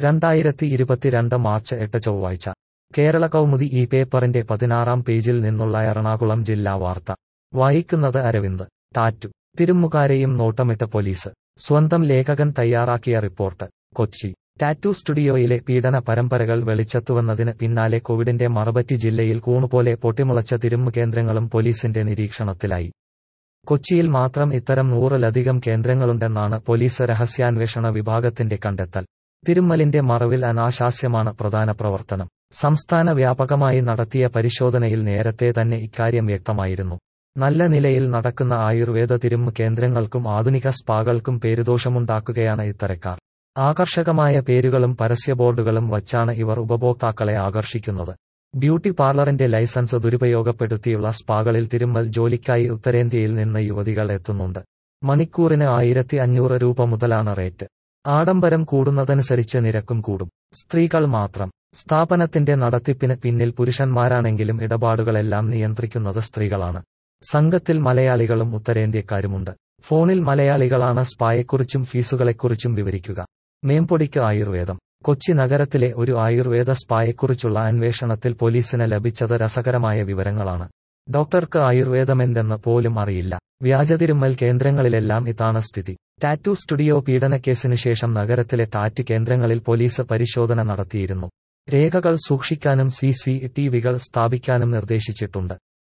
രണ്ടായിരത്തി ഇരുപത്തിരണ്ട് മാർച്ച് എട്ട് ചൊവ്വാഴ്ച കേരള കൗമുദി ഈ പേപ്പറിന്റെ പതിനാറാം പേജിൽ നിന്നുള്ള എറണാകുളം ജില്ലാ വാർത്ത വായിക്കുന്നത് അരവിന്ദ് ടാറ്റു തിരുമുകാരെയും നോട്ടമിട്ട പോലീസ് സ്വന്തം ലേഖകൻ തയ്യാറാക്കിയ റിപ്പോർട്ട് കൊച്ചി ടാറ്റു സ്റ്റുഡിയോയിലെ പീഡന പരമ്പരകൾ വെളിച്ചത്തുവന്നതിന് പിന്നാലെ കോവിഡിന്റെ മറപറ്റി ജില്ലയിൽ കൂണുപോലെ പൊട്ടിമുളച്ച തിരുമ്മു കേന്ദ്രങ്ങളും പോലീസിന്റെ നിരീക്ഷണത്തിലായി കൊച്ചിയിൽ മാത്രം ഇത്തരം നൂറിലധികം കേന്ദ്രങ്ങളുണ്ടെന്നാണ് പോലീസ് രഹസ്യാന്വേഷണ വിഭാഗത്തിന്റെ കണ്ടെത്തൽ തിരുമ്മലിന്റെ മറവിൽ അനാശാസ്യമാണ് പ്രധാന പ്രവർത്തനം സംസ്ഥാന വ്യാപകമായി നടത്തിയ പരിശോധനയിൽ നേരത്തെ തന്നെ ഇക്കാര്യം വ്യക്തമായിരുന്നു നല്ല നിലയിൽ നടക്കുന്ന ആയുർവേദ തിരുമ്മു കേന്ദ്രങ്ങൾക്കും ആധുനിക സ്പാകൾക്കും പേരുദോഷമുണ്ടാക്കുകയാണ് ഇത്തരക്കാർ ആകർഷകമായ പേരുകളും പരസ്യബോർഡുകളും വച്ചാണ് ഇവർ ഉപഭോക്താക്കളെ ആകർഷിക്കുന്നത് ബ്യൂട്ടി പാർലറിന്റെ ലൈസൻസ് ദുരുപയോഗപ്പെടുത്തിയുള്ള സ്പാകളിൽ തിരുമ്മൽ ജോലിക്കായി ഉത്തരേന്ത്യയിൽ നിന്ന് യുവതികൾ എത്തുന്നുണ്ട് മണിക്കൂറിന് ആയിരത്തി അഞ്ഞൂറ് രൂപ മുതലാണ് റേറ്റ് ആഡംബരം കൂടുന്നതനുസരിച്ച് നിരക്കും കൂടും സ്ത്രീകൾ മാത്രം സ്ഥാപനത്തിന്റെ നടത്തിപ്പിന് പിന്നിൽ പുരുഷന്മാരാണെങ്കിലും ഇടപാടുകളെല്ലാം നിയന്ത്രിക്കുന്നത് സ്ത്രീകളാണ് സംഘത്തിൽ മലയാളികളും ഉത്തരേന്ത്യക്കാരുമുണ്ട് ഫോണിൽ മലയാളികളാണ് സ്പായെക്കുറിച്ചും ഫീസുകളെക്കുറിച്ചും വിവരിക്കുക മേംപൊടിക്ക് ആയുർവേദം കൊച്ചി നഗരത്തിലെ ഒരു ആയുർവേദ സ്പായെക്കുറിച്ചുള്ള അന്വേഷണത്തിൽ പോലീസിന് ലഭിച്ചത് രസകരമായ വിവരങ്ങളാണ് ഡോക്ടർക്ക് ആയുർവേദമെന്തെന്ന് പോലും അറിയില്ല വ്യാജതിരുമ്മൽ കേന്ദ്രങ്ങളിലെല്ലാം ഇതാണ് സ്ഥിതി ടാറ്റു സ്റ്റുഡിയോ പീഡനക്കേസിനു ശേഷം നഗരത്തിലെ ടാറ്റ് കേന്ദ്രങ്ങളിൽ പോലീസ് പരിശോധന നടത്തിയിരുന്നു രേഖകൾ സൂക്ഷിക്കാനും സി സി ടിവികൾ സ്ഥാപിക്കാനും നിർദ്ദേശിച്ചിട്ടുണ്ട്